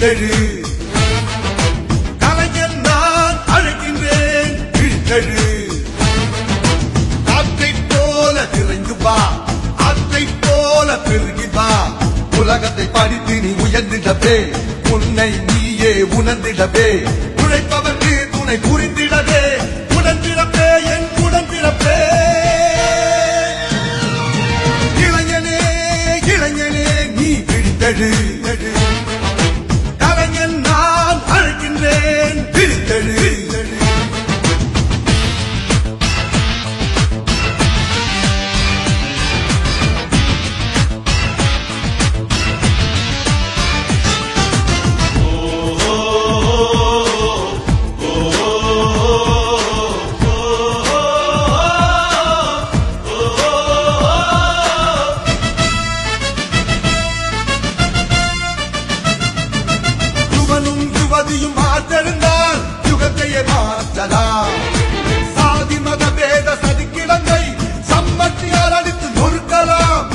விழித்தெழு கலைஞர் நான் அழைக்கின்றேன் விழித்தெழு காற்றைப் போல விரைந்து வா ஆற்றைப் போல பெருகி வா உலகத்தை படித்து நீ உயர்ந்திடவே உன்னை நீயே உணர்ந்திடவே உழைப்பவர்க்கு துணை புரிந்திடவே உடன்பிறப்பே என் உடன்பிறப்பே இளைஞனே இளைஞனே நீ விழித்தெழு கலைஞன் நான் அழைக்கின்றேன் விழித்தெழு யுவனும் யுவதியும் மாற்றெழுந்தால் யுகத்தையே மாற்றலாம் சாதி மத பேத சதிக்கிடங்கை சம்மட்டியால் அடித்து நொறுக்கலாம்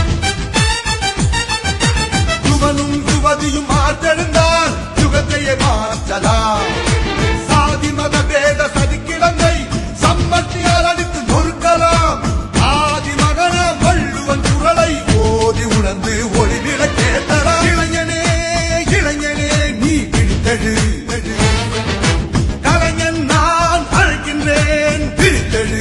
யுவனும் யுவதியும் மாற்றெழுந்தால் யுகத்தையே மாற்றலாம் சாதி மத பேத சதிக்கிடங்கை சம்மட்டியால் அடித்து நொறுக்கலாம் ஆதி மகன வள்ளுவன் குரலை ஓதி உணர்ந்து ஒளிவிட கேட்டடா இளைஞனே இளைஞனே நீ பிடித்தெழு கலைஞன் நான் அழைக்கின்றேன் பிடித்தெழு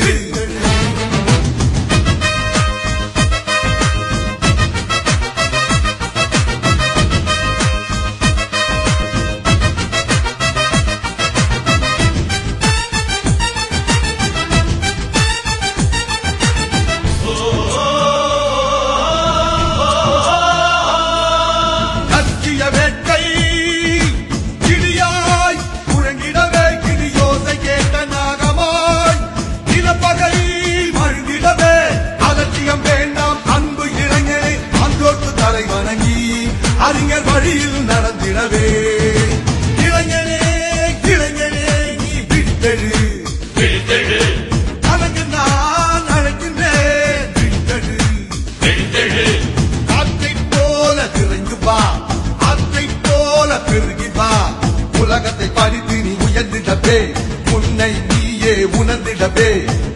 கத்திய வேட்கை கிளியாய் முழங்கிடவே கிளியோசை கேட்ட நாகமாய் நிலப்பகை மழுங்கிடவே அலட்சியம் வேண்டாம் அன்பு இளைஞரை அன்றோட்டு தலை வணங்கி அறிஞர் வழியில் நடந்திடவே இளைஞனே இளைஞனே நீ விட்டெழு விழித்தெழு கலைஞர் நான் அழைக்கின்றேன் விட்டெழு விழித்தெழு காற்றைப் போல விரைந்து வா ஆற்றைப் போல பெருகி வா உலகத்தை படித்து நீ உயர்ந்திடவே உன்னை நீயே உணர்ந்திடவே